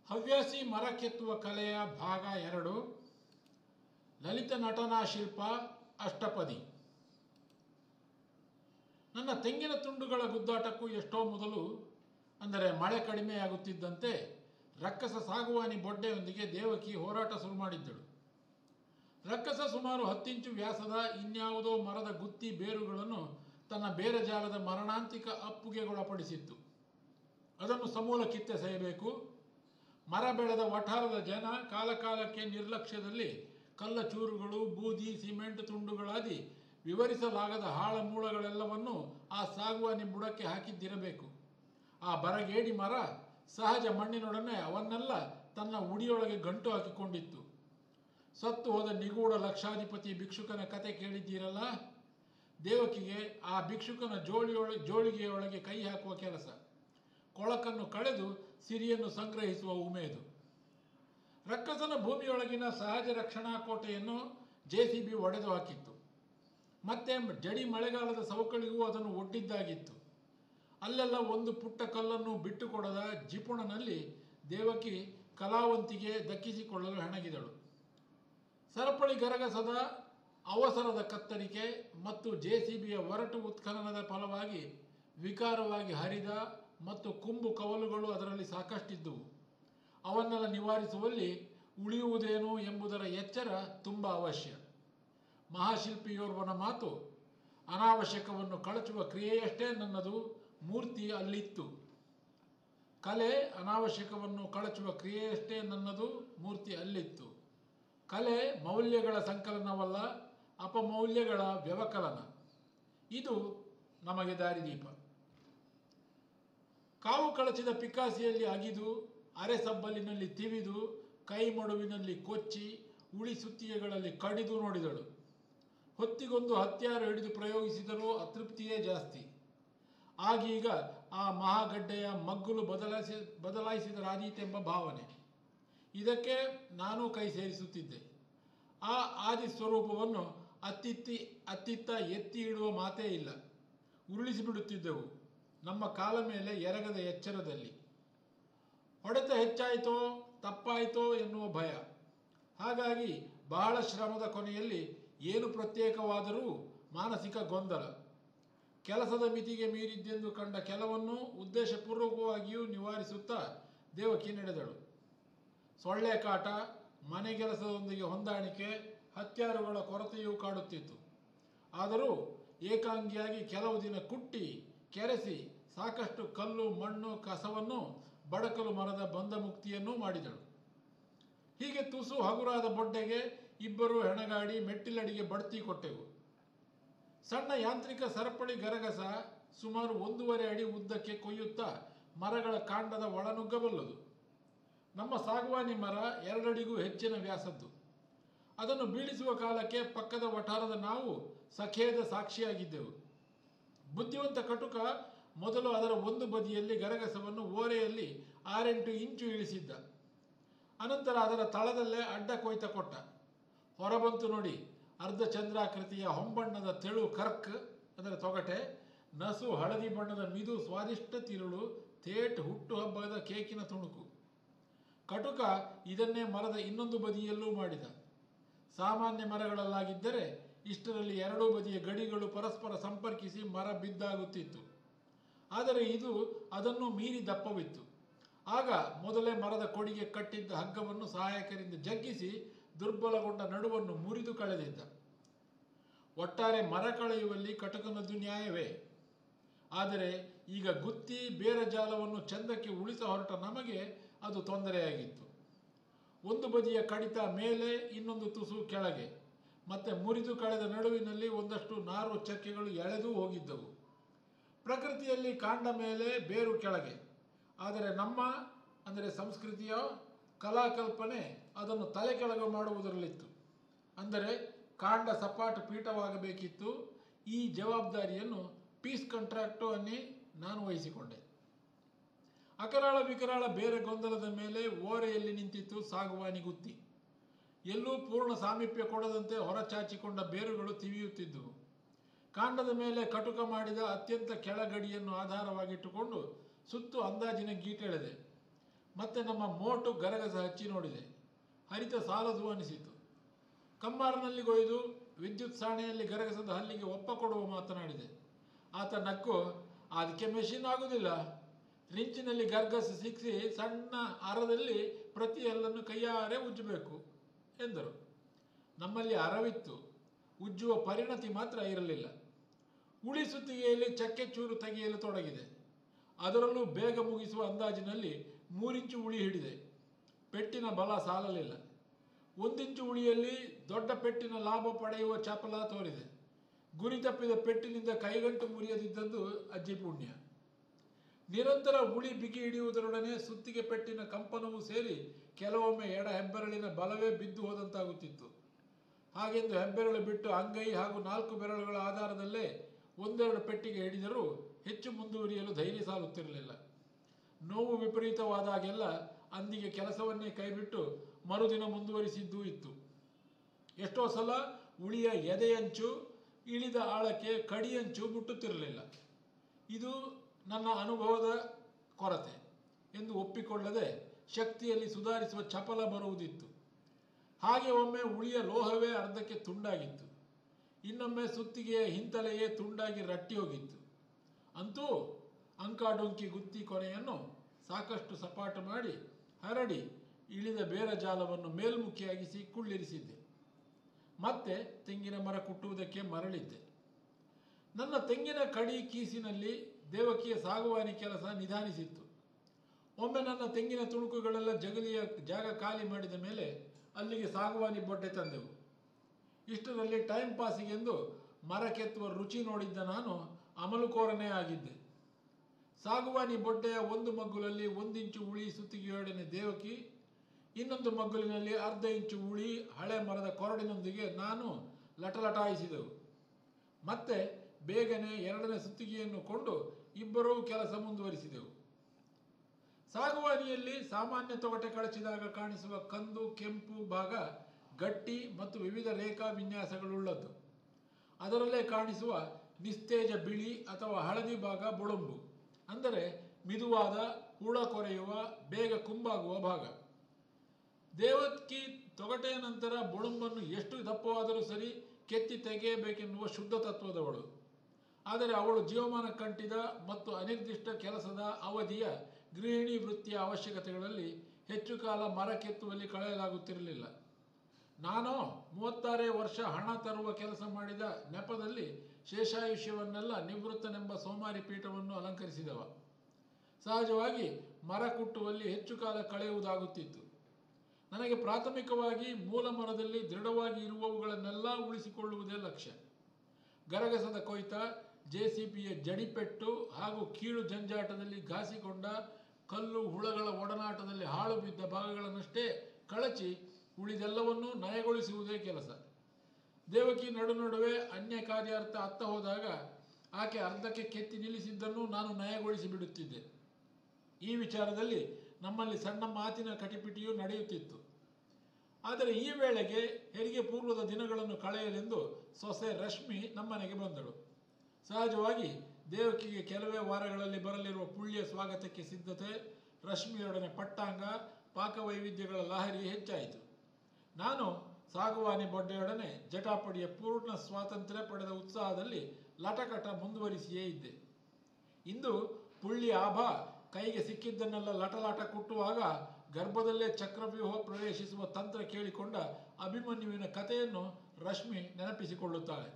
ಹವ್ಯಾಸಿ ಮರ ಕೆತ್ತುವ ಕಲೆಯ ಭಾಗ ಎರಡು ಲಲಿತ ನಟನಾ ಶಿಲ್ಪ ಅಷ್ಟಪದಿ ನನ್ನ ತೆಂಗಿನ ತುಂಡುಗಳ ಗುದ್ದಾಟಕ್ಕೂ ಎಷ್ಟೋ ಮೊದಲು ಅಂದರೆ ಮಳೆ ಕಡಿಮೆಯಾಗುತ್ತಿದ್ದಂತೆ ರಕ್ಕಸ ಸಾಗುವಾನಿ ಬೊಡ್ಡೆಯೊಂದಿಗೆ ದೇವಕಿ ಹೋರಾಟ ಶುರು ಮಾಡಿದ್ದಳು ರಕ್ಕಸ ಸುಮಾರು ಹತ್ತಿಂಚು ವ್ಯಾಸದ ಇನ್ಯಾವುದೋ ಮರದ ಗುತ್ತಿ ಬೇರುಗಳನ್ನು ತನ್ನ ಬೇರೆ ಜಾಲದ ಮರಣಾಂತಿಕ ಅಪ್ಪುಗೆಗೊಳಪಡಿಸಿತ್ತು ಅದನ್ನು ಸಮೂಲ ಕಿತ್ತೆಸೆಯಬೇಕು ಮರ ಬೆಳೆದ ವಠಾರದ ಜನ ಕಾಲಕಾಲಕ್ಕೆ ನಿರ್ಲಕ್ಷ್ಯದಲ್ಲಿ ಕಲ್ಲ ಚೂರುಗಳು ಬೂದಿ ಸಿಮೆಂಟ್ ತುಂಡುಗಳಾದಿ ವಿವರಿಸಲಾಗದ ಹಾಳ ಮೂಳಗಳೆಲ್ಲವನ್ನೂ ಆ ಸಾಗುವಾನಿ ಬುಡಕ್ಕೆ ಹಾಕಿದ್ದಿರಬೇಕು ಆ ಬರಗೇಡಿ ಮರ ಸಹಜ ಮಣ್ಣಿನೊಡನೆ ಅವನ್ನೆಲ್ಲ ತನ್ನ ಉಡಿಯೊಳಗೆ ಗಂಟು ಹಾಕಿಕೊಂಡಿತ್ತು ಸತ್ತು ಹೋದ ನಿಗೂಢ ಲಕ್ಷಾಧಿಪತಿ ಭಿಕ್ಷುಕನ ಕತೆ ಕೇಳಿದ್ದೀರಲ್ಲ ದೇವಕಿಗೆ ಆ ಭಿಕ್ಷುಕನ ಜೋಳಿಯೊಳ ಜೋಳಿಗೆಯೊಳಗೆ ಕೈ ಹಾಕುವ ಕೆಲಸ ಕೊಳಕನ್ನು ಕಳೆದು ಸಿರಿಯನ್ನು ಸಂಗ್ರಹಿಸುವ ಉಮೇದು ರಕ್ಕಸನ ಭೂಮಿಯೊಳಗಿನ ಸಹಜ ರಕ್ಷಣಾ ಕೋಟೆಯನ್ನು ಜೆ ಸಿ ಬಿ ಒಡೆದು ಹಾಕಿತ್ತು ಮತ್ತೆ ಜಡಿ ಮಳೆಗಾಲದ ಸವಕಳಿಗೂ ಅದನ್ನು ಒಡ್ಡಿದ್ದಾಗಿತ್ತು ಅಲ್ಲೆಲ್ಲ ಒಂದು ಪುಟ್ಟ ಕಲ್ಲನ್ನು ಬಿಟ್ಟುಕೊಡದ ಜಿಪುಣನಲ್ಲಿ ದೇವಕಿ ಕಲಾವಂತಿಗೆ ದಕ್ಕಿಸಿಕೊಳ್ಳಲು ಹೆಣಗಿದಳು ಸರಪಳಿ ಗರಗಸದ ಅವಸರದ ಕತ್ತರಿಕೆ ಮತ್ತು ಜೆ ಸಿ ಬಿಯ ಒರಟು ಉತ್ಖನನದ ಫಲವಾಗಿ ವಿಕಾರವಾಗಿ ಹರಿದ ಮತ್ತು ಕುಂಬು ಕವಲುಗಳು ಅದರಲ್ಲಿ ಸಾಕಷ್ಟಿದ್ದುವು ಅವನ್ನೆಲ್ಲ ನಿವಾರಿಸುವಲ್ಲಿ ಉಳಿಯುವುದೇನು ಎಂಬುದರ ಎಚ್ಚರ ತುಂಬ ಅವಶ್ಯ ಮಹಾಶಿಲ್ಪಿಯೋರ್ವನ ಮಾತು ಅನಾವಶ್ಯಕವನ್ನು ಕಳಚುವ ಕ್ರಿಯೆಯಷ್ಟೇ ನನ್ನದು ಮೂರ್ತಿ ಅಲ್ಲಿತ್ತು ಕಲೆ ಅನಾವಶ್ಯಕವನ್ನು ಕಳಚುವ ಕ್ರಿಯೆಯಷ್ಟೇ ನನ್ನದು ಮೂರ್ತಿ ಅಲ್ಲಿತ್ತು ಕಲೆ ಮೌಲ್ಯಗಳ ಸಂಕಲನವಲ್ಲ ಅಪಮೌಲ್ಯಗಳ ವ್ಯವಕಲನ ಇದು ನಮಗೆ ದಾರಿದೀಪ ಕಾವು ಕಳಚಿದ ಪಿಕಾಸಿಯಲ್ಲಿ ಅಗಿದು ಅರೆ ಸಬ್ಬಲಿನಲ್ಲಿ ತಿವಿದು ಕೈ ಮಡುವಿನಲ್ಲಿ ಕೊಚ್ಚಿ ಉಳಿ ಸುತ್ತಿಗೆಗಳಲ್ಲಿ ಕಡಿದು ನೋಡಿದಳು ಹೊತ್ತಿಗೊಂದು ಹತ್ಯಾರು ಹಿಡಿದು ಪ್ರಯೋಗಿಸಿದರೂ ಅತೃಪ್ತಿಯೇ ಜಾಸ್ತಿ ಆಗೀಗ ಆ ಮಹಾಗಡ್ಡೆಯ ಮಗ್ಗುಲು ಬದಲಾಯಿಸಿ ಬದಲಾಯಿಸಿದರಾದೀತೆಂಬ ಭಾವನೆ ಇದಕ್ಕೆ ನಾನೂ ಕೈ ಸೇರಿಸುತ್ತಿದ್ದೆ ಆ ಆದಿ ಸ್ವರೂಪವನ್ನು ಅತ್ತಿತ್ತಿ ಅತ್ತಿತ್ತ ಎತ್ತಿ ಇಡುವ ಮಾತೇ ಇಲ್ಲ ಉರುಳಿಸಿಬಿಡುತ್ತಿದ್ದೆವು ನಮ್ಮ ಕಾಲ ಮೇಲೆ ಎರಗದ ಎಚ್ಚರದಲ್ಲಿ ಹೊಡೆತ ಹೆಚ್ಚಾಯಿತೋ ತಪ್ಪಾಯಿತೋ ಎನ್ನುವ ಭಯ ಹಾಗಾಗಿ ಬಹಳ ಶ್ರಮದ ಕೊನೆಯಲ್ಲಿ ಏನು ಪ್ರತ್ಯೇಕವಾದರೂ ಮಾನಸಿಕ ಗೊಂದಲ ಕೆಲಸದ ಮಿತಿಗೆ ಮೀರಿದ್ದೆಂದು ಕಂಡ ಕೆಲವನ್ನು ಉದ್ದೇಶಪೂರ್ವಕವಾಗಿಯೂ ನಿವಾರಿಸುತ್ತಾ ದೇವಕಿ ನಡೆದಳು ಸೊಳ್ಳೆ ಕಾಟ ಮನೆ ಕೆಲಸದೊಂದಿಗೆ ಹೊಂದಾಣಿಕೆ ಹತ್ಯಾರುಗಳ ಕೊರತೆಯೂ ಕಾಡುತ್ತಿತ್ತು ಆದರೂ ಏಕಾಂಗಿಯಾಗಿ ಕೆಲವು ದಿನ ಕುಟ್ಟಿ ಕೆರೆಸಿ ಸಾಕಷ್ಟು ಕಲ್ಲು ಮಣ್ಣು ಕಸವನ್ನು ಬಡಕಲು ಮರದ ಬಂಧ ಮುಕ್ತಿಯನ್ನೂ ಮಾಡಿದಳು ಹೀಗೆ ತುಸು ಹಗುರಾದ ಬೊಡ್ಡೆಗೆ ಇಬ್ಬರು ಹೆಣಗಾಡಿ ಮೆಟ್ಟಿಲಡಿಗೆ ಬಡ್ತಿ ಕೊಟ್ಟೆವು ಸಣ್ಣ ಯಾಂತ್ರಿಕ ಸರಪಳಿ ಗರಗಸ ಸುಮಾರು ಒಂದೂವರೆ ಅಡಿ ಉದ್ದಕ್ಕೆ ಕೊಯ್ಯುತ್ತಾ ಮರಗಳ ಕಾಂಡದ ಒಳನುಗ್ಗಬಲ್ಲದು ನಮ್ಮ ಸಾಗವಾನಿ ಮರ ಎರಡಡಿಗೂ ಹೆಚ್ಚಿನ ವ್ಯಾಸದ್ದು ಅದನ್ನು ಬೀಳಿಸುವ ಕಾಲಕ್ಕೆ ಪಕ್ಕದ ವಠಾರದ ನಾವು ಸಖೇದ ಸಾಕ್ಷಿಯಾಗಿದ್ದೆವು ಬುದ್ಧಿವಂತ ಕಟುಕ ಮೊದಲು ಅದರ ಒಂದು ಬದಿಯಲ್ಲಿ ಗರಗಸವನ್ನು ಓರೆಯಲ್ಲಿ ಆರೆಂಟು ಇಂಚು ಇಳಿಸಿದ್ದ ಅನಂತರ ಅದರ ತಳದಲ್ಲೇ ಅಡ್ಡ ಕೊಯ್ತ ಕೊಟ್ಟ ಹೊರಬಂತು ನೋಡಿ ಅರ್ಧ ಚಂದ್ರಾಕೃತಿಯ ಹೊಂಬಣ್ಣದ ತೆಳು ಕರ್ಕ್ ಅಂದರೆ ತೊಗಟೆ ನಸು ಹಳದಿ ಬಣ್ಣದ ಮಿದು ಸ್ವಾದಿಷ್ಟ ತಿರುಳು ಥೇಟ್ ಹುಟ್ಟುಹಬ್ಬದ ಕೇಕಿನ ತುಣುಕು ಕಟುಕ ಇದನ್ನೇ ಮರದ ಇನ್ನೊಂದು ಬದಿಯಲ್ಲೂ ಮಾಡಿದ ಸಾಮಾನ್ಯ ಮರಗಳಲ್ಲಾಗಿದ್ದರೆ ಇಷ್ಟರಲ್ಲಿ ಎರಡೂ ಬದಿಯ ಗಡಿಗಳು ಪರಸ್ಪರ ಸಂಪರ್ಕಿಸಿ ಮರ ಬಿದ್ದಾಗುತ್ತಿತ್ತು ಆದರೆ ಇದು ಅದನ್ನು ಮೀರಿ ದಪ್ಪವಿತ್ತು ಆಗ ಮೊದಲೇ ಮರದ ಕೊಡಿಗೆ ಕಟ್ಟಿದ್ದ ಹಗ್ಗವನ್ನು ಸಹಾಯಕರಿಂದ ಜಗ್ಗಿಸಿ ದುರ್ಬಲಗೊಂಡ ನಡುವನ್ನು ಮುರಿದು ಕಳೆದಿದ್ದ ಒಟ್ಟಾರೆ ಮರ ಕಳೆಯುವಲ್ಲಿ ಕಟಕನದ್ದು ನ್ಯಾಯವೇ ಆದರೆ ಈಗ ಗುತ್ತಿ ಬೇರ ಜಾಲವನ್ನು ಚಂದಕ್ಕೆ ಉಳಿಸ ಹೊರಟ ನಮಗೆ ಅದು ತೊಂದರೆಯಾಗಿತ್ತು ಒಂದು ಬದಿಯ ಕಡಿತ ಮೇಲೆ ಇನ್ನೊಂದು ತುಸು ಕೆಳಗೆ ಮತ್ತೆ ಮುರಿದು ಕಳೆದ ನಡುವಿನಲ್ಲಿ ಒಂದಷ್ಟು ನಾರು ಚಕ್ಕೆಗಳು ಎಳೆದೂ ಹೋಗಿದ್ದವು ಪ್ರಕೃತಿಯಲ್ಲಿ ಕಾಂಡ ಮೇಲೆ ಬೇರು ಕೆಳಗೆ ಆದರೆ ನಮ್ಮ ಅಂದರೆ ಸಂಸ್ಕೃತಿಯ ಕಲಾಕಲ್ಪನೆ ಅದನ್ನು ತಲೆ ಕೆಳಗೆ ಮಾಡುವುದರಲ್ಲಿತ್ತು ಅಂದರೆ ಕಾಂಡ ಸಪಾಟ ಪೀಠವಾಗಬೇಕಿತ್ತು ಈ ಜವಾಬ್ದಾರಿಯನ್ನು ಪೀಸ್ ಕಾಂಟ್ರಾಕ್ಟು ಅನ್ನಿ ನಾನು ವಹಿಸಿಕೊಂಡೆ ಅಕರಾಳ ವಿಕರಾಳ ಬೇರೆ ಗೊಂದಲದ ಮೇಲೆ ಓರೆಯಲ್ಲಿ ನಿಂತಿತ್ತು ಸಾಗುವಾನಿ ಗುತ್ತಿ ಎಲ್ಲೂ ಪೂರ್ಣ ಸಾಮೀಪ್ಯ ಕೊಡದಂತೆ ಹೊರಚಾಚಿಕೊಂಡ ಬೇರುಗಳು ತಿವಿಯುತ್ತಿದ್ದುವು ಕಾಂಡದ ಮೇಲೆ ಕಟುಕ ಮಾಡಿದ ಅತ್ಯಂತ ಕೆಳಗಡಿಯನ್ನು ಆಧಾರವಾಗಿಟ್ಟುಕೊಂಡು ಸುತ್ತು ಅಂದಾಜಿನ ಗೀಟೆಳೆದೆ ಮತ್ತೆ ನಮ್ಮ ಮೋಟು ಗರಗಸ ಹಚ್ಚಿ ನೋಡಿದೆ ಹರಿತ ಸಾಲದು ಅನಿಸಿತು ಕಮ್ಮಾರನಲ್ಲಿ ಕೊಯ್ದು ವಿದ್ಯುತ್ ಸಾಣೆಯಲ್ಲಿ ಗರಗಸದ ಹಲ್ಲಿಗೆ ಒಪ್ಪ ಕೊಡುವ ಮಾತನಾಡಿದೆ ಆತ ನಕ್ಕು ಅದಕ್ಕೆ ಮೆಷಿನ್ ಆಗುವುದಿಲ್ಲ ರಿಂಚಿನಲ್ಲಿ ಗರ್ಗಸ ಸಿಕ್ಕಿಸಿ ಸಣ್ಣ ಅರದಲ್ಲಿ ಪ್ರತಿ ಹಲ್ಲನ್ನು ಕೈಯಾರೆ ಉಜ್ಜಬೇಕು ಎಂದರು ನಮ್ಮಲ್ಲಿ ಅರವಿತ್ತು ಉಜ್ಜುವ ಪರಿಣತಿ ಮಾತ್ರ ಇರಲಿಲ್ಲ ಉಳಿ ಸುತ್ತಿಗೆಯಲ್ಲಿ ಚಕ್ಕೆ ಚೂರು ತೆಗೆಯಲು ತೊಡಗಿದೆ ಅದರಲ್ಲೂ ಬೇಗ ಮುಗಿಸುವ ಅಂದಾಜಿನಲ್ಲಿ ಮೂರಿಂಚು ಉಳಿ ಹಿಡಿದೆ ಪೆಟ್ಟಿನ ಬಲ ಸಾಲಲಿಲ್ಲ ಒಂದಿಂಚು ಉಳಿಯಲ್ಲಿ ದೊಡ್ಡ ಪೆಟ್ಟಿನ ಲಾಭ ಪಡೆಯುವ ಚಪಲ ತೋರಿದೆ ಗುರಿ ತಪ್ಪಿದ ಪೆಟ್ಟಿನಿಂದ ಕೈಗಂಟು ಮುರಿಯದಿದ್ದದ್ದು ಅಜ್ಜಿ ಪುಣ್ಯ ನಿರಂತರ ಉಳಿ ಬಿಗಿ ಹಿಡಿಯುವುದರೊಡನೆ ಸುತ್ತಿಗೆ ಪೆಟ್ಟಿನ ಕಂಪನವೂ ಸೇರಿ ಕೆಲವೊಮ್ಮೆ ಎಡ ಹೆಬ್ಬೆರಳಿನ ಬಲವೇ ಬಿದ್ದು ಹೋದಂತಾಗುತ್ತಿತ್ತು ಹಾಗೆಂದು ಹೆಬ್ಬೆರಳು ಬಿಟ್ಟು ಅಂಗೈ ಹಾಗೂ ನಾಲ್ಕು ಬೆರಳುಗಳ ಆಧಾರದಲ್ಲೇ ಒಂದೆರಡು ಪೆಟ್ಟಿಗೆ ಹಿಡಿದರೂ ಹೆಚ್ಚು ಮುಂದುವರಿಯಲು ಧೈರ್ಯ ಸಾಲುತ್ತಿರಲಿಲ್ಲ ನೋವು ವಿಪರೀತವಾದಾಗೆಲ್ಲ ಅಂದಿಗೆ ಕೆಲಸವನ್ನೇ ಕೈಬಿಟ್ಟು ಮರುದಿನ ಮುಂದುವರಿಸಿದ್ದೂ ಇತ್ತು ಎಷ್ಟೋ ಸಲ ಉಳಿಯ ಎದೆಯಂಚು ಇಳಿದ ಆಳಕ್ಕೆ ಕಡಿಯಂಚು ಮುಟ್ಟುತ್ತಿರಲಿಲ್ಲ ಇದು ನನ್ನ ಅನುಭವದ ಕೊರತೆ ಎಂದು ಒಪ್ಪಿಕೊಳ್ಳದೆ ಶಕ್ತಿಯಲ್ಲಿ ಸುಧಾರಿಸುವ ಚಪಲ ಬರುವುದಿತ್ತು ಹಾಗೆ ಒಮ್ಮೆ ಉಳಿಯ ಲೋಹವೇ ಅರ್ಧಕ್ಕೆ ತುಂಡಾಗಿತ್ತು ಇನ್ನೊಮ್ಮೆ ಸುತ್ತಿಗೆಯ ಹಿಂತಲೆಯೇ ತುಂಡಾಗಿ ರಟ್ಟಿ ಹೋಗಿತ್ತು ಅಂತೂ ಅಂಕಾಡೊಂಕಿ ಗುತ್ತಿ ಕೊನೆಯನ್ನು ಸಾಕಷ್ಟು ಸಪಾಟ ಮಾಡಿ ಹರಡಿ ಇಳಿದ ಬೇರ ಜಾಲವನ್ನು ಮೇಲ್ಮುಖಿಯಾಗಿಸಿ ಕುಳ್ಳಿರಿಸಿದ್ದೆ ಮತ್ತೆ ತೆಂಗಿನ ಮರ ಕುಟ್ಟುವುದಕ್ಕೆ ಮರಳಿದ್ದೆ ನನ್ನ ತೆಂಗಿನ ಕಡಿ ಕೀಸಿನಲ್ಲಿ ದೇವಕಿಯ ಸಾಗುವಾನಿ ಕೆಲಸ ನಿಧಾನಿಸಿತ್ತು ಒಮ್ಮೆ ನನ್ನ ತೆಂಗಿನ ತುಣುಕುಗಳೆಲ್ಲ ಜಗಲಿಯ ಜಾಗ ಖಾಲಿ ಮಾಡಿದ ಮೇಲೆ ಅಲ್ಲಿಗೆ ಸಾಗುವಾನಿ ಬೊಡ್ಡೆ ತಂದೆವು ಇಷ್ಟರಲ್ಲಿ ಟೈಮ್ ಪಾಸಿಗೆಂದು ಮರ ಕೆತ್ತುವ ರುಚಿ ನೋಡಿದ್ದ ನಾನು ಅಮಲುಕೋರನೇ ಆಗಿದ್ದೆ ಸಾಗುವಾನಿ ಬೊಡ್ಡೆಯ ಒಂದು ಮಗ್ಗುಲಲ್ಲಿ ಒಂದಿಂಚು ಉಳಿ ಸುತ್ತಿಗೆಯೊಡನೆ ದೇವಕಿ ಇನ್ನೊಂದು ಮಗ್ಗುಲಿನಲ್ಲಿ ಅರ್ಧ ಇಂಚು ಉಳಿ ಹಳೆ ಮರದ ಕೊರಡಿನೊಂದಿಗೆ ನಾನು ಲಟಲಟಾಯಿಸಿದೆವು ಮತ್ತೆ ಬೇಗನೆ ಎರಡನೇ ಸುತ್ತಿಗೆಯನ್ನು ಕೊಂಡು ಇಬ್ಬರೂ ಕೆಲಸ ಮುಂದುವರಿಸಿದೆವು ಸಾಗುವಾನಿಯಲ್ಲಿ ಸಾಮಾನ್ಯ ತೊಗಟೆ ಕಳಚಿದಾಗ ಕಾಣಿಸುವ ಕಂದು ಕೆಂಪು ಭಾಗ ಗಟ್ಟಿ ಮತ್ತು ವಿವಿಧ ರೇಖಾ ವಿನ್ಯಾಸಗಳುಳ್ಳದ್ದು ಅದರಲ್ಲೇ ಕಾಣಿಸುವ ನಿಸ್ತೇಜ ಬಿಳಿ ಅಥವಾ ಹಳದಿ ಭಾಗ ಬೊಳಂಬು ಅಂದರೆ ಮಿದುವಾದ ಹುಳ ಕೊರೆಯುವ ಬೇಗ ಕುಂಬಾಗುವ ಭಾಗ ದೇವತ್ಕಿ ತೊಗಟೆಯ ನಂತರ ಬೊಳುಂಬನ್ನು ಎಷ್ಟು ದಪ್ಪವಾದರೂ ಸರಿ ಕೆತ್ತಿ ತೆಗೆಯಬೇಕೆನ್ನುವ ಶುದ್ಧ ತತ್ವದವಳು ಆದರೆ ಅವಳು ಜೀವಮಾನ ಕಂಟಿದ ಮತ್ತು ಅನಿರ್ದಿಷ್ಟ ಕೆಲಸದ ಅವಧಿಯ ಗೃಹಿಣಿ ವೃತ್ತಿಯ ಅವಶ್ಯಕತೆಗಳಲ್ಲಿ ಹೆಚ್ಚು ಕಾಲ ಮರ ಕೆತ್ತುವಲ್ಲಿ ಕಳೆಯಲಾಗುತ್ತಿರಲಿಲ್ಲ ನಾನು ಮೂವತ್ತಾರೇ ವರ್ಷ ಹಣ ತರುವ ಕೆಲಸ ಮಾಡಿದ ನೆಪದಲ್ಲಿ ಶೇಷಾಯುಷ್ಯವನ್ನೆಲ್ಲ ನಿವೃತ್ತನೆಂಬ ಸೋಮಾರಿ ಪೀಠವನ್ನು ಅಲಂಕರಿಸಿದವ ಸಹಜವಾಗಿ ಮರ ಕುಟ್ಟುವಲ್ಲಿ ಹೆಚ್ಚು ಕಾಲ ಕಳೆಯುವುದಾಗುತ್ತಿತ್ತು ನನಗೆ ಪ್ರಾಥಮಿಕವಾಗಿ ಮೂಲ ಮರದಲ್ಲಿ ದೃಢವಾಗಿ ಇರುವವುಗಳನ್ನೆಲ್ಲ ಉಳಿಸಿಕೊಳ್ಳುವುದೇ ಲಕ್ಷ್ಯ ಗರಗಸದ ಕೊಯ್ತ ಜೆ ಸಿ ಪಿಯ ಜಡಿಪೆಟ್ಟು ಹಾಗೂ ಕೀಳು ಜಂಜಾಟದಲ್ಲಿ ಘಾಸಿಕೊಂಡ ಕಲ್ಲು ಹುಳಗಳ ಒಡನಾಟದಲ್ಲಿ ಹಾಳು ಬಿದ್ದ ಭಾಗಗಳನ್ನಷ್ಟೇ ಕಳಚಿ ಉಳಿದೆಲ್ಲವನ್ನೂ ನಯಗೊಳಿಸುವುದೇ ಕೆಲಸ ದೇವಕಿ ನಡು ನಡುವೆ ಅನ್ಯ ಕಾರ್ಯಾರ್ಥ ಅತ್ತ ಹೋದಾಗ ಆಕೆ ಅರ್ಧಕ್ಕೆ ಕೆತ್ತಿ ನಿಲ್ಲಿಸಿದ್ದನ್ನು ನಾನು ನಯಗೊಳಿಸಿ ಬಿಡುತ್ತಿದ್ದೆ ಈ ವಿಚಾರದಲ್ಲಿ ನಮ್ಮಲ್ಲಿ ಸಣ್ಣ ಮಾತಿನ ಕಟಿಪಿಟಿಯೂ ನಡೆಯುತ್ತಿತ್ತು ಆದರೆ ಈ ವೇಳೆಗೆ ಹೆರಿಗೆ ಪೂರ್ವದ ದಿನಗಳನ್ನು ಕಳೆಯಲೆಂದು ಸೊಸೆ ರಶ್ಮಿ ನಮ್ಮನೆಗೆ ಬಂದಳು ಸಹಜವಾಗಿ ದೇವಕಿಗೆ ಕೆಲವೇ ವಾರಗಳಲ್ಲಿ ಬರಲಿರುವ ಪುಳ್ಯ ಸ್ವಾಗತಕ್ಕೆ ಸಿದ್ಧತೆ ರಶ್ಮಿಯೊಡನೆ ಪಟ್ಟಾಂಗ ಪಾಕವೈವಿಧ್ಯಗಳ ಲಹರಿ ಹೆಚ್ಚಾಯಿತು ನಾನು ಸಾಗುವಾನಿ ಬೊಡ್ಡೆಯೊಡನೆ ಜಟಾಪಡಿಯ ಪೂರ್ಣ ಸ್ವಾತಂತ್ರ್ಯ ಪಡೆದ ಉತ್ಸಾಹದಲ್ಲಿ ಲಟಕಟ ಮುಂದುವರಿಸಿಯೇ ಇದ್ದೆ ಇಂದು ಪುಳ್ಳಿ ಆಭ ಕೈಗೆ ಸಿಕ್ಕಿದ್ದನ್ನೆಲ್ಲ ಲಟಲಾಟ ಕುಟ್ಟುವಾಗ ಗರ್ಭದಲ್ಲೇ ಚಕ್ರವ್ಯೂಹ ಪ್ರವೇಶಿಸುವ ತಂತ್ರ ಕೇಳಿಕೊಂಡ ಅಭಿಮನ್ಯುವಿನ ಕಥೆಯನ್ನು ರಶ್ಮಿ ನೆನಪಿಸಿಕೊಳ್ಳುತ್ತಾಳೆ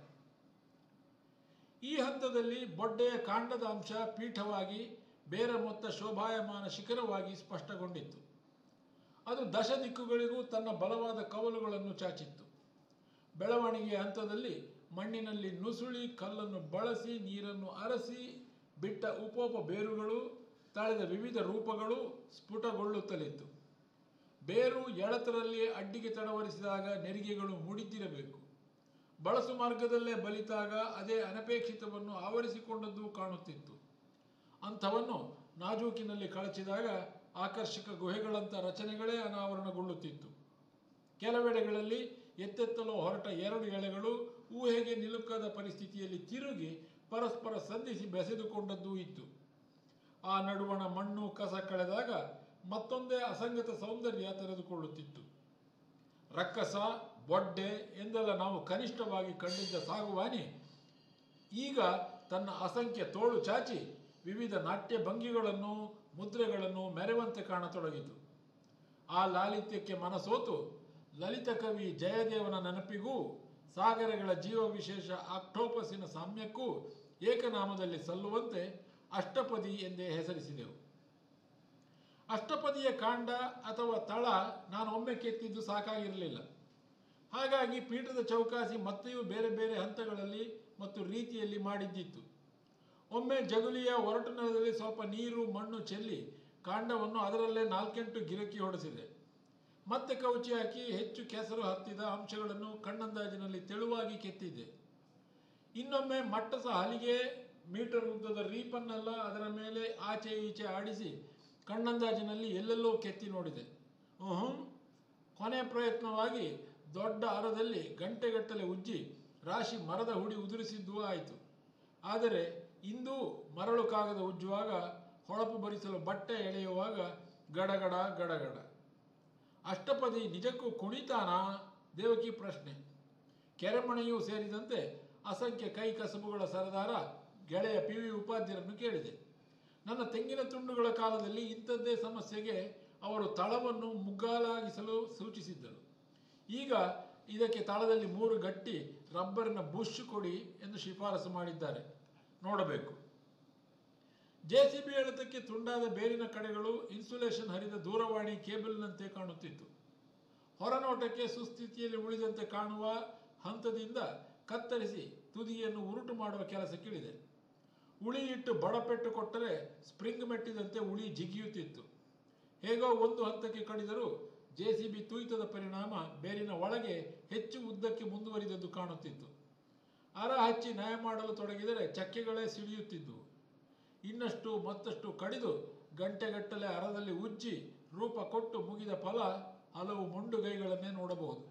ಈ ಹಂತದಲ್ಲಿ ಬೊಡ್ಡೆಯ ಕಾಂಡದ ಅಂಶ ಪೀಠವಾಗಿ ಬೇರೆ ಮೊತ್ತ ಶೋಭಾಯಮಾನ ಶಿಖರವಾಗಿ ಸ್ಪಷ್ಟಗೊಂಡಿತ್ತು ಅದು ದಶ ದಿಕ್ಕುಗಳಿಗೂ ತನ್ನ ಬಲವಾದ ಕವಲುಗಳನ್ನು ಚಾಚಿತ್ತು ಬೆಳವಣಿಗೆಯ ಹಂತದಲ್ಲಿ ಮಣ್ಣಿನಲ್ಲಿ ನುಸುಳಿ ಕಲ್ಲನ್ನು ಬಳಸಿ ನೀರನ್ನು ಅರಸಿ ಬಿಟ್ಟ ಉಪೋಪ ಬೇರುಗಳು ತಾಳಿದ ವಿವಿಧ ರೂಪಗಳು ಸ್ಫುಟಗೊಳ್ಳುತ್ತಲಿತ್ತು ಬೇರು ಎಳತರಲ್ಲಿ ಅಡ್ಡಿಗೆ ತಡವರಿಸಿದಾಗ ನೆರಿಗೆಗಳು ಮುಡಿದಿರಬೇಕು ಬಳಸು ಮಾರ್ಗದಲ್ಲೇ ಬಲಿತಾಗ ಅದೇ ಅನಪೇಕ್ಷಿತವನ್ನು ಆವರಿಸಿಕೊಂಡದ್ದು ಕಾಣುತ್ತಿತ್ತು ಅಂಥವನ್ನು ನಾಜೂಕಿನಲ್ಲಿ ಕಳಚಿದಾಗ ಆಕರ್ಷಕ ಗುಹೆಗಳಂಥ ರಚನೆಗಳೇ ಅನಾವರಣಗೊಳ್ಳುತ್ತಿತ್ತು ಕೆಲವೆಡೆಗಳಲ್ಲಿ ಎತ್ತೆತ್ತಲು ಹೊರಟ ಎರಡು ಎಳೆಗಳು ಊಹೆಗೆ ನಿಲುಕದ ಪರಿಸ್ಥಿತಿಯಲ್ಲಿ ತಿರುಗಿ ಪರಸ್ಪರ ಸಂಧಿಸಿ ಬೆಸೆದುಕೊಂಡದ್ದೂ ಇತ್ತು ಆ ನಡುವಣ ಮಣ್ಣು ಕಸ ಕಳೆದಾಗ ಮತ್ತೊಂದೇ ಅಸಂಗತ ಸೌಂದರ್ಯ ತೆರೆದುಕೊಳ್ಳುತ್ತಿತ್ತು ರಕ್ಕಸ ಬೊಡ್ಡೆ ಎಂದೆಲ್ಲ ನಾವು ಕನಿಷ್ಠವಾಗಿ ಕಂಡಿದ್ದ ಸಾಗುವಾನಿ ಈಗ ತನ್ನ ಅಸಂಖ್ಯ ತೋಳು ಚಾಚಿ ವಿವಿಧ ನಾಟ್ಯ ಭಂಗಿಗಳನ್ನು ಮುದ್ರೆಗಳನ್ನು ಮೆರೆವಂತೆ ಕಾಣತೊಡಗಿತು ಆ ಲಾಲಿತ್ಯಕ್ಕೆ ಮನಸೋತು ಲಲಿತ ಕವಿ ಜಯದೇವನ ನೆನಪಿಗೂ ಸಾಗರಗಳ ಜೀವ ವಿಶೇಷ ಆಕ್ಟೋಪಸಿನ ಸಾಮ್ಯಕ್ಕೂ ಏಕನಾಮದಲ್ಲಿ ಸಲ್ಲುವಂತೆ ಅಷ್ಟಪದಿ ಎಂದೇ ಹೆಸರಿಸಿದೆವು ಅಷ್ಟಪದಿಯ ಕಾಂಡ ಅಥವಾ ತಳ ನಾನು ಒಮ್ಮೆ ಕೆತ್ತಿದ್ದು ಸಾಕಾಗಿರಲಿಲ್ಲ ಹಾಗಾಗಿ ಪೀಠದ ಚೌಕಾಸಿ ಮತ್ತೆಯೂ ಬೇರೆ ಬೇರೆ ಹಂತಗಳಲ್ಲಿ ಮತ್ತು ರೀತಿಯಲ್ಲಿ ಮಾಡಿದ್ದಿತ್ತು ಒಮ್ಮೆ ಜಗುಲಿಯ ಒರಟು ನೆಲದಲ್ಲಿ ಸ್ವಲ್ಪ ನೀರು ಮಣ್ಣು ಚೆಲ್ಲಿ ಕಾಂಡವನ್ನು ಅದರಲ್ಲೇ ನಾಲ್ಕೆಂಟು ಗಿರಕಿ ಹೊಡೆಸಿದೆ ಮತ್ತೆ ಕವುಚಿ ಹಾಕಿ ಹೆಚ್ಚು ಕೆಸರು ಹತ್ತಿದ ಅಂಶಗಳನ್ನು ಕಣ್ಣಂದಾಜಿನಲ್ಲಿ ತೆಳುವಾಗಿ ಕೆತ್ತಿದ್ದೆ ಇನ್ನೊಮ್ಮೆ ಮಟ್ಟಸ ಹಲಿಗೆ ಮೀಟರ್ ಉದ್ದದ ರೀಪನ್ನೆಲ್ಲ ಅದರ ಮೇಲೆ ಆಚೆ ಈಚೆ ಆಡಿಸಿ ಕಣ್ಣಂದಾಜಿನಲ್ಲಿ ಎಲ್ಲೆಲ್ಲೋ ಕೆತ್ತಿ ನೋಡಿದೆ ಹ್ಞೂ ಕೊನೆ ಪ್ರಯತ್ನವಾಗಿ ದೊಡ್ಡ ಅರದಲ್ಲಿ ಗಂಟೆಗಟ್ಟಲೆ ಉಜ್ಜಿ ರಾಶಿ ಮರದ ಹುಡಿ ಉದುರಿಸಿದ್ದೂ ಆಯಿತು ಆದರೆ ಇಂದು ಮರಳು ಕಾಗದ ಉಜ್ಜುವಾಗ ಹೊಳಪು ಭರಿಸಲು ಬಟ್ಟೆ ಎಳೆಯುವಾಗ ಗಡಗಡ ಗಡಗಡ ಅಷ್ಟಪದಿ ನಿಜಕ್ಕೂ ಕುಣಿತಾನಾ ದೇವಕಿ ಪ್ರಶ್ನೆ ಕೆರೆಮಣೆಯೂ ಸೇರಿದಂತೆ ಅಸಂಖ್ಯ ಕೈ ಕಸಬುಗಳ ಸರದಾರ ಗೆಳೆಯ ಪಿ ವಿ ಉಪಾಧ್ಯರನ್ನು ಕೇಳಿದೆ ನನ್ನ ತೆಂಗಿನ ತುಂಡುಗಳ ಕಾಲದಲ್ಲಿ ಇಂಥದ್ದೇ ಸಮಸ್ಯೆಗೆ ಅವರು ತಳವನ್ನು ಮುಗ್ಗಾಲಾಗಿಸಲು ಸೂಚಿಸಿದ್ದರು ಈಗ ಇದಕ್ಕೆ ತಳದಲ್ಲಿ ಮೂರು ಗಟ್ಟಿ ರಬ್ಬರಿನ ಬುಷ್ ಕೊಡಿ ಎಂದು ಶಿಫಾರಸು ಮಾಡಿದ್ದಾರೆ ನೋಡಬೇಕು ಜೆ ಸಿ ಬಿ ಎಳೆತಕ್ಕೆ ತುಂಡಾದ ಬೇರಿನ ಕಡೆಗಳು ಇನ್ಸುಲೇಷನ್ ಹರಿದ ದೂರವಾಣಿ ಕೇಬಲ್ನಂತೆ ಕಾಣುತ್ತಿತ್ತು ಹೊರನೋಟಕ್ಕೆ ಸುಸ್ಥಿತಿಯಲ್ಲಿ ಉಳಿದಂತೆ ಕಾಣುವ ಹಂತದಿಂದ ಕತ್ತರಿಸಿ ತುದಿಯನ್ನು ಉರುಟು ಮಾಡುವ ಕೆಲಸಕ್ಕಿಳಿದೆ ಉಳಿ ಇಟ್ಟು ಬಡಪೆಟ್ಟು ಕೊಟ್ಟರೆ ಸ್ಪ್ರಿಂಗ್ ಮೆಟ್ಟಿದಂತೆ ಉಳಿ ಜಿಗಿಯುತ್ತಿತ್ತು ಹೇಗೋ ಒಂದು ಹಂತಕ್ಕೆ ಕಡಿದರೂ ಜೆ ಸಿ ಬಿ ತುಯಿತದ ಪರಿಣಾಮ ಬೇರಿನ ಒಳಗೆ ಹೆಚ್ಚು ಉದ್ದಕ್ಕೆ ಮುಂದುವರಿದದ್ದು ಕಾಣುತ್ತಿತ್ತು ಅರ ಹಚ್ಚಿ ನ್ಯಾಯ ಮಾಡಲು ತೊಡಗಿದರೆ ಚಕ್ಕೆಗಳೇ ಸಿಡಿಯುತ್ತಿದ್ದುವು ಇನ್ನಷ್ಟು ಮತ್ತಷ್ಟು ಕಡಿದು ಗಂಟೆಗಟ್ಟಲೆ ಅರದಲ್ಲಿ ಉಜ್ಜಿ ರೂಪ ಕೊಟ್ಟು ಮುಗಿದ ಫಲ ಹಲವು ಮೊಂಡುಗೈಗಳನ್ನೇ ನೋಡಬಹುದು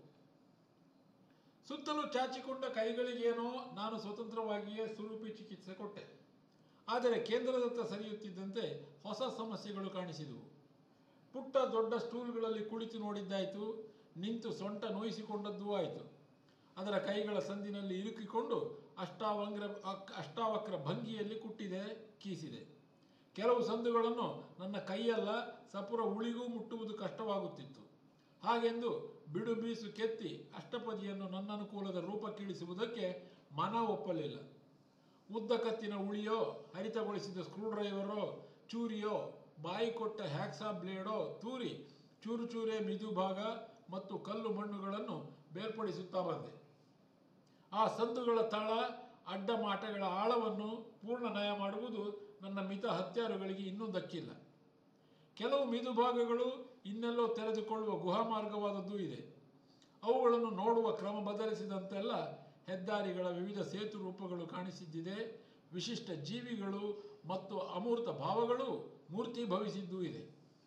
ಸುತ್ತಲೂ ಚಾಚಿಕೊಂಡ ಕೈಗಳಿಗೇನೋ ನಾನು ಸ್ವತಂತ್ರವಾಗಿಯೇ ಸ್ವರೂಪಿ ಚಿಕಿತ್ಸೆ ಕೊಟ್ಟೆ ಆದರೆ ಕೇಂದ್ರದತ್ತ ಸರಿಯುತ್ತಿದ್ದಂತೆ ಹೊಸ ಸಮಸ್ಯೆಗಳು ಕಾಣಿಸಿದವು ಪುಟ್ಟ ದೊಡ್ಡ ಸ್ಟೂಲ್ಗಳಲ್ಲಿ ಕುಳಿತು ನೋಡಿದ್ದಾಯಿತು ನಿಂತು ಸೊಂಟ ನೋಯಿಸಿಕೊಂಡದ್ದೂ ಆಯಿತು ಅದರ ಕೈಗಳ ಸಂದಿನಲ್ಲಿ ಇರುಕಿಕೊಂಡು ಅಷ್ಟಾವಂಗ್ರ ಅಕ್- ಅಷ್ಟಾವಕ್ರ ಭಂಗಿಯಲ್ಲಿ ಕುಟ್ಟಿದೆ ಕೀಸಿದೆ ಕೆಲವು ಸಂದುಗಳನ್ನು ನನ್ನ ಕೈಯಲ್ಲ ಸಪುರ ಉಳಿಗೂ ಮುಟ್ಟುವುದು ಕಷ್ಟವಾಗುತ್ತಿತ್ತು ಹಾಗೆಂದು ಬಿಡು ಬೀಸು ಕೆತ್ತಿ ಅಷ್ಟಪದಿಯನ್ನು ನನ್ನ ಅನುಕೂಲದ ರೂಪಕ್ಕಿಳಿಸುವುದಕ್ಕೆ ಮನ ಒಪ್ಪಲಿಲ್ಲ ಉದ್ದ ಕತ್ತಿನ ಉಳಿಯೋ ಹರಿತಗೊಳಿಸಿದ ಸ್ಕ್ರೂಡ್ರೈವರೋ ಚೂರಿಯೋ ಬಾಯಿ ಕೊಟ್ಟ ಹ್ಯಾಕ್ಸಾ ಬ್ಲೇಡೋ ತೂರಿ ಚೂರು ಚೂರೇ ಮಿದು ಭಾಗ ಮತ್ತು ಕಲ್ಲು ಮಣ್ಣುಗಳನ್ನು ಬೇರ್ಪಡಿಸುತ್ತಾ ಬಂದೆ ಆ ಸಂದುಗಳ ತಳ ಅಡ್ಡ ಮಾಟಗಳ ಆಳವನ್ನು ಪೂರ್ಣ ನಯ ಮಾಡುವುದು ನನ್ನ ಮಿತ ಹತ್ಯಾರುಗಳಿಗೆ ಇನ್ನೂ ದಕ್ಕಿಲ್ಲ ಕೆಲವು ಮಿದು ಭಾಗಗಳು ಇನ್ನೆಲ್ಲೋ ತೆರೆದುಕೊಳ್ಳುವ ಗುಹಾ ಮಾರ್ಗವಾದದ್ದೂ ಇದೆ ಅವುಗಳನ್ನು ನೋಡುವ ಕ್ರಮ ಬದಲಿಸಿದಂತೆಲ್ಲ ಹೆದ್ದಾರಿಗಳ ವಿವಿಧ ಸೇತು ರೂಪಗಳು ಕಾಣಿಸಿದ್ದಿದೆ ವಿಶಿಷ್ಟ ಜೀವಿಗಳು ಮತ್ತು ಅಮೂರ್ತ ಭಾವಗಳು ಮೂರ್ತಿ ಭವಿಸಿದ್ದೂ ಇದೆ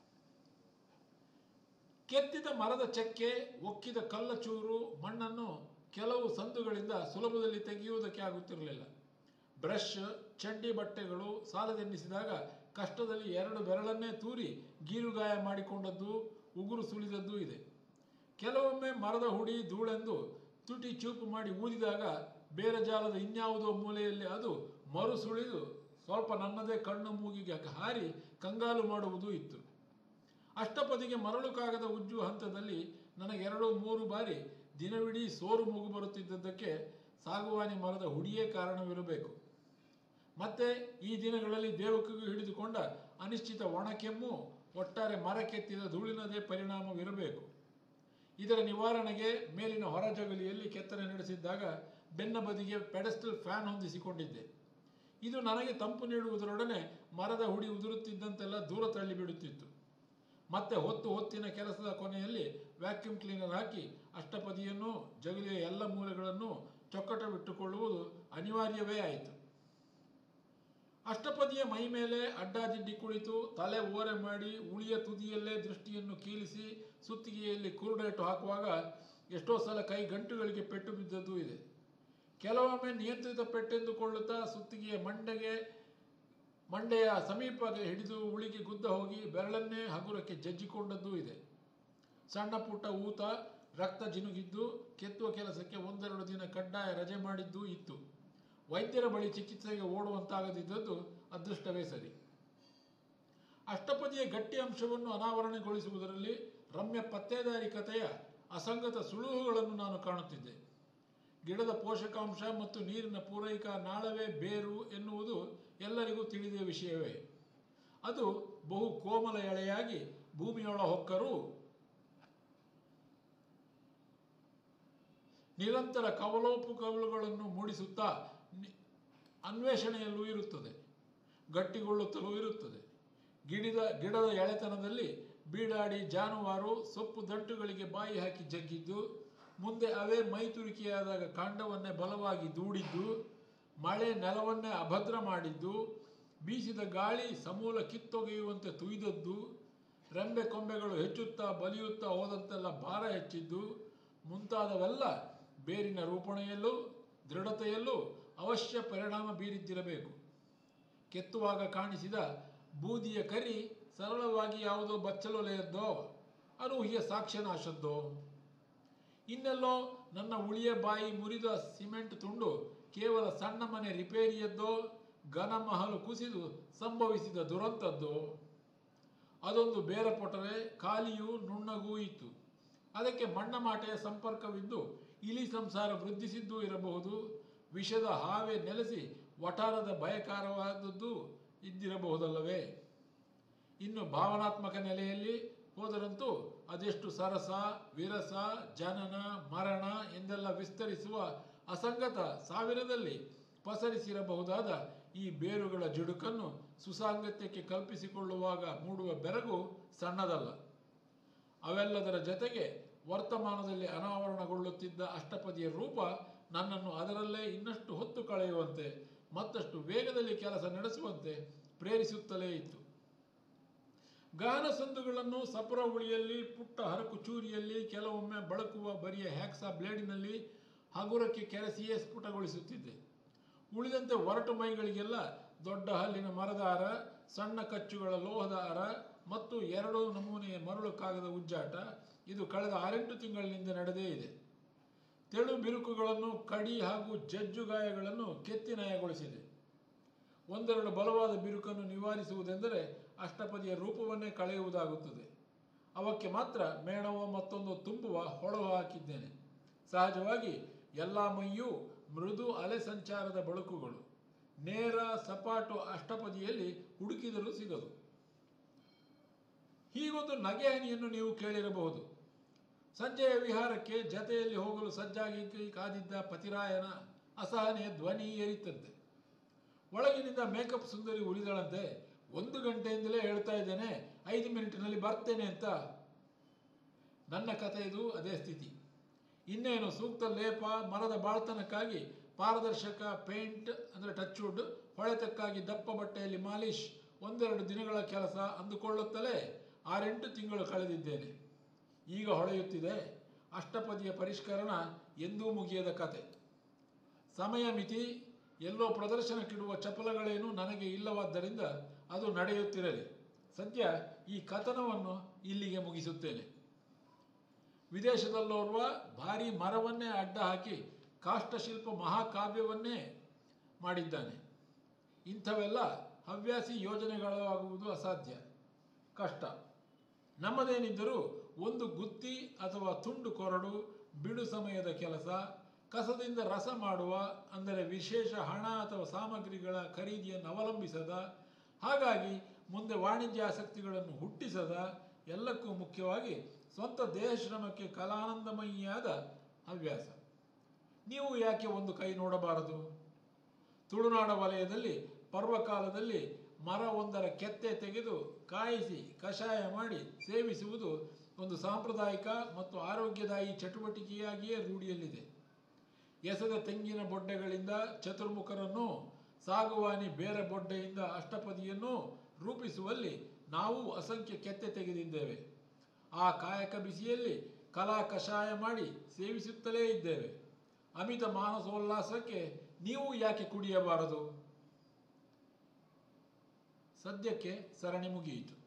ಕೆತ್ತಿದ ಮರದ ಚಕ್ಕೆ ಒಕ್ಕಿದ ಕಲ್ಲಚೂರು ಮಣ್ಣನ್ನು ಕೆಲವು ಸಂದುಗಳಿಂದ ಸುಲಭದಲ್ಲಿ ತೆಗೆಯುವುದಕ್ಕೆ ಆಗುತ್ತಿರಲಿಲ್ಲ ಬ್ರಷ್ ಚಡ್ಡಿ ಬಟ್ಟೆಗಳು ಸಾಲದೆನ್ನಿಸಿದಾಗ ಕಷ್ಟದಲ್ಲಿ ಎರಡು ಬೆರಳನ್ನೇ ತೂರಿ ಗೀರುಗಾಯ ಮಾಡಿಕೊಂಡದ್ದು ಉಗುರು ಸುಳಿದದ್ದೂ ಇದೆ ಕೆಲವೊಮ್ಮೆ ಮರದ ಹುಡಿ ಧೂಳೆಂದು ತುಟಿ ಚೂಪು ಮಾಡಿ ಊದಿದಾಗ ಬೇರೆ ಜಾಲದ ಇನ್ಯಾವುದೋ ಮೂಲೆಯಲ್ಲಿ ಅದು ಮರು ಸುಳಿದು ಸ್ವಲ್ಪ ನನ್ನದೇ ಕಣ್ಣು ಮೂಗಿಗೆ ಹಾರಿ ಕಂಗಾಲು ಮಾಡುವುದೂ ಇತ್ತು ಅಷ್ಟಪದಿಗೆ ಮರಳು ಕಾಗದ ಉಜ್ಜುವ ಹಂತದಲ್ಲಿ ನನಗೆ ಎರಡು ಮೂರು ಬಾರಿ ದಿನವಿಡೀ ಸೋರು ಮೂಗು ಬರುತ್ತಿದ್ದದ್ದಕ್ಕೆ ಸಾಗುವಾನಿ ಮರದ ಹುಡಿಯೇ ಕಾರಣವಿರಬೇಕು ಮತ್ತೆ ಈ ದಿನಗಳಲ್ಲಿ ದೇವಕಿಗೂ ಹಿಡಿದುಕೊಂಡ ಅನಿಶ್ಚಿತ ಒಣಕೆಮ್ಮು ಒಟ್ಟಾರೆ ಮರ ಕೆತ್ತಿದ ಧೂಳಿನದೇ ಪರಿಣಾಮವಿರಬೇಕು ಇದರ ನಿವಾರಣೆಗೆ ಮೇಲಿನ ಹೊರಜಗಲಿಯಲ್ಲಿ ಕೆತ್ತನೆ ನಡೆಸಿದ್ದಾಗ ಬೆನ್ನ ಬದಿಗೆ ಪೆಡಸ್ಟಲ್ ಫ್ಯಾನ್ ಹೊಂದಿಸಿಕೊಂಡಿದ್ದೆ ಇದು ನನಗೆ ತಂಪು ನೀಡುವುದರೊಡನೆ ಮರದ ಹುಡಿ ಉದುರುತ್ತಿದ್ದಂತೆಲ್ಲ ದೂರ ತಳ್ಳಿಬಿಡುತ್ತಿತ್ತು ಮತ್ತೆ ಹೊತ್ತು ಹೊತ್ತಿನ ಕೆಲಸದ ಕೊನೆಯಲ್ಲಿ ವ್ಯಾಕ್ಯೂಮ್ ಕ್ಲೀನರ್ ಹಾಕಿ ಅಷ್ಟಪದಿಯನ್ನು ಜಗಲಿಯ ಎಲ್ಲ ಮೂಲೆಗಳನ್ನು ಚೊಕ್ಕಟ ಬಿಟ್ಟುಕೊಳ್ಳುವುದು ಅನಿವಾರ್ಯವೇ ಆಯಿತು ಅಷ್ಟಪದಿಯ ಮೈ ಮೇಲೆ ಅಡ್ಡಾದಿಡ್ಡಿ ಕುಳಿತು ತಲೆ ಓರೆ ಮಾಡಿ ಉಳಿಯ ತುದಿಯಲ್ಲೇ ದೃಷ್ಟಿಯನ್ನು ಕೀಲಿಸಿ ಸುತ್ತಿಗೆಯಲ್ಲಿ ಕುರುಡೇಟು ಹಾಕುವಾಗ ಎಷ್ಟೋ ಸಲ ಕೈ ಗಂಟುಗಳಿಗೆ ಪೆಟ್ಟು ಬಿದ್ದದ್ದೂ ಇದೆ ಕೆಲವೊಮ್ಮೆ ನಿಯಂತ್ರಿತ ಪೆಟ್ಟೆಂದುಕೊಳ್ಳುತ್ತಾ ಸುತ್ತಿಗೆಯ ಮಂಡೆಗೆ ಮಂಡೆಯ ಸಮೀಪ ಹಿಡಿದು ಉಳಿಗೆ ಗುದ್ದ ಹೋಗಿ ಬೆರಳನ್ನೇ ಹಗುರಕ್ಕೆ ಜಜ್ಜಿಕೊಂಡದ್ದೂ ಇದೆ ಸಣ್ಣ ಪುಟ್ಟ ಊತ ರಕ್ತ ಜಿನುಗಿದ್ದು ಕೆತ್ತುವ ಕೆಲಸಕ್ಕೆ ಒಂದೆರಡು ದಿನ ಕಡ್ಡಾಯ ರಜೆ ಮಾಡಿದ್ದೂ ಇತ್ತು ವೈದ್ಯರ ಬಳಿ ಚಿಕಿತ್ಸೆಗೆ ಓಡುವಂತಾಗದಿದ್ದದ್ದು ಅದೃಷ್ಟವೇ ಸರಿ ಅಷ್ಟಪದಿಯ ಗಟ್ಟಿ ಅಂಶವನ್ನು ಅನಾವರಣಗೊಳಿಸುವುದರಲ್ಲಿ ರಮ್ಯ ಪತ್ತೇದಾರಿ ಕಥೆಯ ಅಸಂಗತ ಸುಳುಹುಗಳನ್ನು ನಾನು ಕಾಣುತ್ತಿದ್ದೆ ಗಿಡದ ಪೋಷಕಾಂಶ ಮತ್ತು ನೀರಿನ ಪೂರೈಕಾ ನಾಳವೇ ಬೇರು ಎನ್ನುವುದು ಎಲ್ಲರಿಗೂ ತಿಳಿದ ವಿಷಯವೇ ಅದು ಬಹು ಕೋಮಲ ಎಳೆಯಾಗಿ ಭೂಮಿಯೊಳ ಹೊಕ್ಕರೂ ನಿರಂತರ ಕವಲೋಪು ಕವಲುಗಳನ್ನು ಮೂಡಿಸುತ್ತಾ ನಿ- ಅನ್ವೇಷಣೆಯಲ್ಲೂ ಇರುತ್ತದೆ ಗಟ್ಟಿಗೊಳ್ಳುತ್ತಲೂ ಇರುತ್ತದೆ ಗಿಡದ ಗಿಡದ ಎಳೆತನದಲ್ಲಿ ಬೀಡಾಡಿ ಜಾನುವಾರು ಸೊಪ್ಪು ದಂಟುಗಳಿಗೆ ಬಾಯಿ ಹಾಕಿ ಜಗ್ಗಿದ್ದು ಮುಂದೆ ಅವೇ ಮೈತುರಿಕೆಯಾದಾಗ ಕಾಂಡವನ್ನೇ ಬಲವಾಗಿ ದೂಡಿದ್ದು ಮಳೆ ನೆಲವನ್ನೇ ಅಭದ್ರ ಮಾಡಿದ್ದು ಬೀಸಿದ ಗಾಳಿ ಸಮೂಲ ಕಿತ್ತೊಗೆಯುವಂತೆ ತುಯ್ದದ್ದು ರೆಂಬೆ ಕೊಂಬೆಗಳು ಹೆಚ್ಚುತ್ತಾ ಬಲಿಯುತ್ತಾ ಹೋದಂತೆಲ್ಲ ಭಾರ ಹೆಚ್ಚಿದ್ದು ಮುಂತಾದವೆಲ್ಲ ಬೇರಿನ ರೂಪಣೆಯಲ್ಲೂ ದೃಢತೆಯಲ್ಲೂ ಅವಶ್ಯ ಪರಿಣಾಮ ಬೀರಿದ್ದಿರಬೇಕು ಕೆತ್ತುವಾಗ ಕಾಣಿಸಿದ ಬೂದಿಯ ಕರಿ ಸರಳವಾಗಿ ಯಾವುದೋ ಬಚ್ಚಲೊಲೆಯದ್ದೋ ಅನೂಹ್ಯ ಸಾಕ್ಷ್ಯನಾಶದ್ದೋ ಇನ್ನೆಲ್ಲೋ ನನ್ನ ಉಳಿಯ ಬಾಯಿ ಮುರಿದ ಸಿಮೆಂಟ್ ತುಂಡು ಕೇವಲ ಸಣ್ಣ ಮನೆ ರಿಪೇರಿಯದ್ದೋ ಘನ ಮಹಲು ಕುಸಿದು ಸಂಭವಿಸಿದ ದುರಂತದ್ದೋ ಅದೊಂದು ಬೇರಪೊಟರೆ ಖಾಲಿಯೂ ನುಣ್ಣಗೂ ಇತ್ತು ಅದಕ್ಕೆ ಮಣ್ಣಮಾಟೆಯ ಸಂಪರ್ಕವಿದ್ದು ಇಲಿ ಸಂಸಾರ ವೃದ್ಧಿಸಿದ್ದೂ ಇರಬಹುದು ವಿಷದ ಹಾವೆ ನೆಲೆಸಿ ವಠಾರದ ಭಯಕಾರವಾದದ್ದು ಇದ್ದಿರಬಹುದಲ್ಲವೇ ಇನ್ನು ಭಾವನಾತ್ಮಕ ನೆಲೆಯಲ್ಲಿ ಹೋದರಂತೂ ಅದೆಷ್ಟು ಸರಸ ವಿರಸ ಜನನ ಮರಣ ಎಂದೆಲ್ಲ ವಿಸ್ತರಿಸುವ ಅಸಂಗತ ಸಾವಿರದಲ್ಲಿ ಪಸರಿಸಿರಬಹುದಾದ ಈ ಬೇರುಗಳ ಜುಡುಕನ್ನು ಸುಸಾಂಗತ್ಯಕ್ಕೆ ಕಲ್ಪಿಸಿಕೊಳ್ಳುವಾಗ ಮೂಡುವ ಬೆರಗು ಸಣ್ಣದಲ್ಲ ಅವೆಲ್ಲದರ ಜತೆಗೆ ವರ್ತಮಾನದಲ್ಲಿ ಅನಾವರಣಗೊಳ್ಳುತ್ತಿದ್ದ ಅಷ್ಟಪದಿಯ ರೂಪ ನನ್ನನ್ನು ಅದರಲ್ಲೇ ಇನ್ನಷ್ಟು ಹೊತ್ತು ಕಳೆಯುವಂತೆ ಮತ್ತಷ್ಟು ವೇಗದಲ್ಲಿ ಕೆಲಸ ನಡೆಸುವಂತೆ ಪ್ರೇರಿಸುತ್ತಲೇ ಇತ್ತು ಗಹನ ಸಂದುಗಳನ್ನು ಸಪುರ ಉಳಿಯಲ್ಲಿ ಪುಟ್ಟ ಹರಕು ಚೂರಿಯಲ್ಲಿ ಕೆಲವೊಮ್ಮೆ ಬಳಕುವ ಬರಿಯ ಹ್ಯಾಕ್ಸಾ ಬ್ಲೇಡಿನಲ್ಲಿ ಹಗುರಕ್ಕೆ ಕೆರೆಸಿಯೇ ಸ್ಫುಟಗೊಳಿಸುತ್ತಿದ್ದೆ ಉಳಿದಂತೆ ಒರಟು ಮೈಗಳಿಗೆಲ್ಲ ದೊಡ್ಡ ಹಲ್ಲಿನ ಮರದ ಅರ ಸಣ್ಣ ಕಚ್ಚುಗಳ ಲೋಹದ ಅರ ಮತ್ತು ಎರಡು ನಮೂನೆಯ ಮರಳು ಕಾಗದ ಉಜ್ಜಾಟ ಇದು ಕಳೆದ ಆರೆಂಟು ತಿಂಗಳಿನಿಂದ ನಡೆದೇ ಇದೆ ತೆಳು ಬಿರುಕುಗಳನ್ನು ಕಡಿ ಹಾಗೂ ಜಜ್ಜು ಗಾಯಗಳನ್ನು ಕೆತ್ತಿ ನಯಗೊಳಿಸಿದೆ ಒಂದೆರಡು ಬಲವಾದ ಬಿರುಕನ್ನು ನಿವಾರಿಸುವುದೆಂದರೆ ಅಷ್ಟಪದಿಯ ರೂಪವನ್ನೇ ಕಳೆಯುವುದಾಗುತ್ತದೆ ಅವಕ್ಕೆ ಮಾತ್ರ ಮೇಣವ ಮತ್ತೊಂದು ತುಂಬುವ ಹೊಳವು ಹಾಕಿದ್ದೇನೆ ಸಹಜವಾಗಿ ಎಲ್ಲ ಮೈಯೂ ಮೃದು ಅಲೆ ಸಂಚಾರದ ಬಳುಕುಗಳು ನೇರ ಸಪಾಟು ಅಷ್ಟಪದಿಯಲ್ಲಿ ಹುಡುಕಿದರೂ ಸಿಗದು ಹೀಗೊಂದು ನಗೆಹನಿಯನ್ನು ನೀವು ಕೇಳಿರಬಹುದು ಸಂಜೆಯ ವಿಹಾರಕ್ಕೆ ಜತೆಯಲ್ಲಿ ಹೋಗಲು ಸಜ್ಜಾಗಿ ಕಾದಿದ್ದ ಪತಿರಾಯನ ಅಸಹನೆಯ ಧ್ವನಿ ಏರಿತಂತೆ ಒಳಗಿನಿಂದ ಮೇಕಪ್ ಸುಂದರಿ ಉರಿದಳಂತೆ ಒಂದು ಗಂಟೆಯಿಂದಲೇ ಹೇಳ್ತಾ ಇದ್ದೇನೆ ಐದು ಮಿನಿಟ್ನಲ್ಲಿ ಬರ್ತೇನೆ ಅಂತ ನನ್ನ ಕಥೆಯದು ಅದೇ ಸ್ಥಿತಿ ಇನ್ನೇನು ಸೂಕ್ತ ಲೇಪ ಮರದ ಬಾಳ್ತನಕ್ಕಾಗಿ ಪಾರದರ್ಶಕ ಪೇಂಟ್ ಅಂದರೆ ಟಚ್ ವುಡ್ ಹೊಳೆತಕ್ಕಾಗಿ ದಪ್ಪ ಬಟ್ಟೆಯಲ್ಲಿ ಮಾಲಿಶ್ ಒಂದೆರಡು ದಿನಗಳ ಕೆಲಸ ಅಂದುಕೊಳ್ಳುತ್ತಲೇ ಆರೆಂಟು ತಿಂಗಳು ಕಳೆದಿದ್ದೇನೆ ಈಗ ಹೊಳೆಯುತ್ತಿದೆ ಅಷ್ಟಪದಿಯ ಪರಿಷ್ಕರಣ ಎಂದೂ ಮುಗಿಯದ ಕತೆ ಸಮಯ ಮಿತಿ ಎಲ್ಲೋ ಪ್ರದರ್ಶನಕ್ಕಿಡುವ ಚಪಲಗಳೇನು ನನಗೆ ಇಲ್ಲವಾದ್ದರಿಂದ ಅದು ನಡೆಯುತ್ತಿರಲಿ ಸದ್ಯ ಈ ಕಥನವನ್ನು ಇಲ್ಲಿಗೆ ಮುಗಿಸುತ್ತೇನೆ ವಿದೇಶದಲ್ಲೋರ್ವ ಭಾರಿ ಮರವನ್ನೇ ಅಡ್ಡ ಹಾಕಿ ಕಾಷ್ಟಶಿಲ್ಪ ಮಹಾಕಾವ್ಯವನ್ನೇ ಮಾಡಿದ್ದಾನೆ ಇಂಥವೆಲ್ಲ ಹವ್ಯಾಸಿ ಯೋಜನೆಗಳಾಗುವುದು ಅಸಾಧ್ಯ ಕಷ್ಟ ನಮ್ಮದೇನಿದ್ದರೂ ಒಂದು ಗುತ್ತಿ ಅಥವಾ ತುಂಡು ಕೊರಡು ಬಿಡು ಸಮಯದ ಕೆಲಸ ಕಸದಿಂದ ರಸ ಮಾಡುವ ಅಂದರೆ ವಿಶೇಷ ಹಣ ಅಥವಾ ಸಾಮಗ್ರಿಗಳ ಖರೀದಿಯನ್ನು ಅವಲಂಬಿಸದ ಹಾಗಾಗಿ ಮುಂದೆ ವಾಣಿಜ್ಯ ಆಸಕ್ತಿಗಳನ್ನು ಹುಟ್ಟಿಸದ ಎಲ್ಲಕ್ಕೂ ಮುಖ್ಯವಾಗಿ ಸ್ವಂತ ದೇಹಶ್ರಮಕ್ಕೆ ಕಲಾನಂದಮಯಿಯಾದ ಹವ್ಯಾಸ ನೀವು ಯಾಕೆ ಒಂದು ಕೈ ನೋಡಬಾರದು ತುಳುನಾಡ ವಲಯದಲ್ಲಿ ಪರ್ವಕಾಲದಲ್ಲಿ ಮರ ಒಂದರ ಕೆತ್ತೆ ತೆಗೆದು ಕಾಯಿಸಿ ಕಷಾಯ ಮಾಡಿ ಸೇವಿಸುವುದು ಒಂದು ಸಾಂಪ್ರದಾಯಿಕ ಮತ್ತು ಆರೋಗ್ಯದಾಯಿ ಚಟುವಟಿಕೆಯಾಗಿಯೇ ರೂಢಿಯಲ್ಲಿದೆ ಎಸೆದ ತೆಂಗಿನ ಬೊಡ್ಡೆಗಳಿಂದ ಚತುರ್ಮುಖರನ್ನು ಸಾಗುವಾನಿ ಬೇರೆ ಬೊಡ್ಡೆಯಿಂದ ಅಷ್ಟಪದಿಯನ್ನು ರೂಪಿಸುವಲ್ಲಿ ನಾವು ಅಸಂಖ್ಯ ಕೆತ್ತೆ ತೆಗೆದಿದ್ದೇವೆ ಆ ಕಾಯಕ ಬಿಸಿಯಲ್ಲಿ ಕಲಾ ಕಷಾಯ ಮಾಡಿ ಸೇವಿಸುತ್ತಲೇ ಇದ್ದೇವೆ ಅಮಿತ ಮಾನಸೋಲ್ಲಾಸಕ್ಕೆ ನೀವು ಯಾಕೆ ಕುಡಿಯಬಾರದು ಸದ್ಯಕ್ಕೆ ಸರಣಿ ಮುಗಿಯಿತು